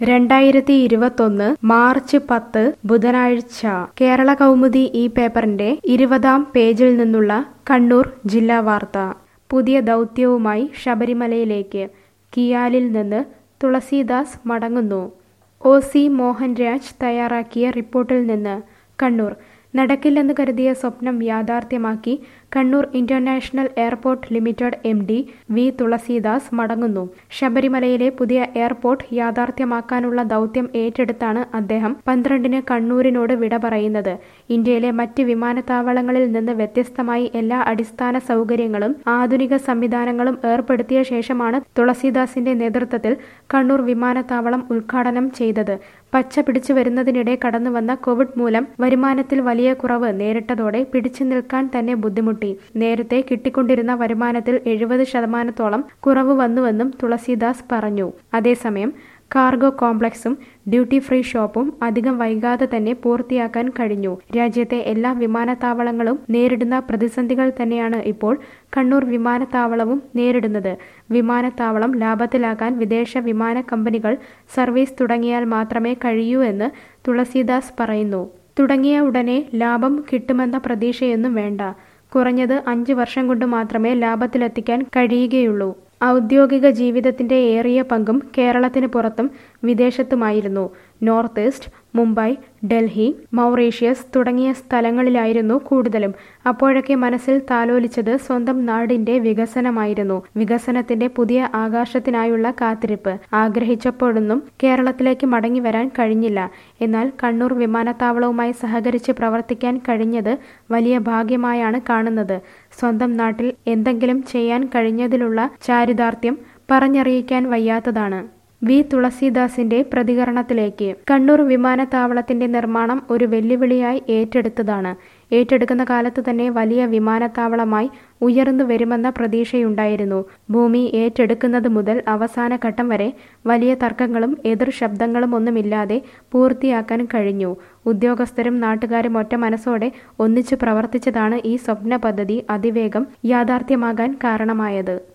രണ്ടായിരത്തി ഇരുപത്തൊന്ന് മാർച്ച് പത്ത് ബുധനാഴ്ച കേരള കൗമുദി ഈ പേപ്പറിന്റെ ഇരുപതാം പേജിൽ നിന്നുള്ള കണ്ണൂർ ജില്ലാ വാർത്ത പുതിയ ദൗത്യവുമായി ശബരിമലയിലേക്ക് കിയാലിൽ നിന്ന് തുളസീദാസ് മടങ്ങുന്നു ഒ സി മോഹൻരാജ് തയ്യാറാക്കിയ റിപ്പോർട്ടിൽ നിന്ന് കണ്ണൂർ നടക്കില്ലെന്ന് കരുതിയ സ്വപ്നം യാഥാർത്ഥ്യമാക്കി Kannur international airport limited M D V Thulasidas മടങ്ങുന്നു ശബരിമലയിലെ പുതിയ എയർപോർട്ട് യാഥാർത്ഥ്യമാക്കാനുള്ള ദൗത്യം ഏറ്റെടുത്താണ് അദ്ദേഹം പന്ത്രണ്ടിന് കണ്ണൂരിനോട് വിട പറയുന്നത് ഇന്ത്യയിലെ മറ്റ് വിമാനത്താവളങ്ങളിൽ നിന്ന് വ്യത്യസ്തമായി എല്ലാ അടിസ്ഥാന സൗകര്യങ്ങളും ആധുനിക സംവിധാനങ്ങളും ഏർപ്പെടുത്തിയ ശേഷമാണ് തുളസീദാസിന്റെ നേതൃത്വത്തിൽ കണ്ണൂർ വിമാനത്താവളം ഉദ്ഘാടനം ചെയ്തത് പച്ച പിടിച്ചു വരുന്നതിനിടെ കടന്നുവന്ന കോവിഡ് മൂലം വരുമാനത്തിൽ വലിയ കുറവ് നേരിട്ടതോടെ പിടിച്ചു നിൽക്കാൻ തന്നെ ബുദ്ധിമുട്ടി നേരത്തെ കിട്ടിക്കൊണ്ടിരുന്ന വരുമാനത്തിൽ എഴുപത് ശതമാനത്തോളം കുറവ് വന്നുവെന്നും തുളസീദാസ് പറഞ്ഞു അതേസമയം കാർഗോ കോംപ്ലക്സും ഡ്യൂട്ടി ഫ്രീ ഷോപ്പും അധികം വൈകാതെ തന്നെ പൂർത്തിയാക്കാൻ കഴിഞ്ഞു രാജ്യത്തെ എല്ലാ വിമാനത്താവളങ്ങളും നേരിടുന്ന പ്രതിസന്ധികൾ തന്നെയാണ് ഇപ്പോൾ കണ്ണൂർ വിമാനത്താവളവും നേരിടുന്നത് വിമാനത്താവളം ലാഭത്തിലാക്കാൻ വിദേശ വിമാന കമ്പനികൾ സർവീസ് തുടങ്ങിയാൽ മാത്രമേ കഴിയൂ എന്ന് തുളസീദാസ് പറയുന്നു തുടങ്ങിയ ഉടനെ ലാഭം കിട്ടുമെന്ന പ്രതീക്ഷയൊന്നും വേണ്ട കുറഞ്ഞത് അഞ്ച് വർഷം കൊണ്ട് മാത്രമേ ലാഭത്തിലെത്തിക്കാൻ കഴിയുകയുള്ളൂ ഔദ്യോഗിക ജീവിതത്തിന്റെ ഏറിയ പങ്കും കേരളത്തിന് പുറത്തും വിദേശത്തുമായിരുന്നു north east Mumbai Delhi Mauritius തുടങ്ങിയ സ്ഥലങ്ങളിലായിരുന്നു കൂടുതലും അപ്പോഴൊക്കെ മനസ്സിൽ താലോലിച്ചത് സ്വന്തം നാടിന്റെ വികസനമായിരുന്നു വികസനത്തിന്റെ പുതിയ ആകാശത്തിനായുള്ള കാത്തിരിപ്പ് ആഗ്രഹിച്ചപ്പോഴൊന്നും കേരളത്തിലേക്ക് മടങ്ങി വരാൻ കഴിഞ്ഞില്ല എന്നാൽ കണ്ണൂർ വിമാനത്താവളവുമായി സഹകരിച്ച് പ്രവർത്തിക്കാൻ കഴിഞ്ഞത് വലിയ ഭാഗ്യമായാണ് കാണുന്നത് സ്വന്തം നാട്ടിൽ എന്തെങ്കിലും ചെയ്യാൻ കഴിഞ്ഞതിലുള്ള ചാരിതാർത്ഥ്യം പറഞ്ഞറിയിക്കാൻ വയ്യാത്തതാണ് വി തുളസീദാസിന്റെ പ്രതികരണത്തിലേക്ക് കണ്ണൂർ വിമാനത്താവളത്തിന്റെ നിർമ്മാണം ഒരു വെല്ലുവിളിയായി ഏറ്റെടുത്തതാണ് ഏറ്റെടുക്കുന്ന കാലത്ത് തന്നെ വലിയ വിമാനത്താവളമായി ഉയർന്നു വരുമെന്ന പ്രതീക്ഷയുണ്ടായിരുന്നു ഭൂമി ഏറ്റെടുക്കുന്നത് മുതൽ അവസാന ഘട്ടം വരെ വലിയ തർക്കങ്ങളും എതിർ ശബ്ദങ്ങളും ഒന്നുമില്ലാതെ പൂർത്തിയാക്കാൻ കഴിഞ്ഞു ഉദ്യോഗസ്ഥരും നാട്ടുകാരും ഒറ്റ മനസ്സോടെ ഒന്നിച്ചു പ്രവർത്തിച്ചതാണ് ഈ സ്വപ്ന പദ്ധതി അതിവേഗം യാഥാർത്ഥ്യമാകാൻ കാരണമായത്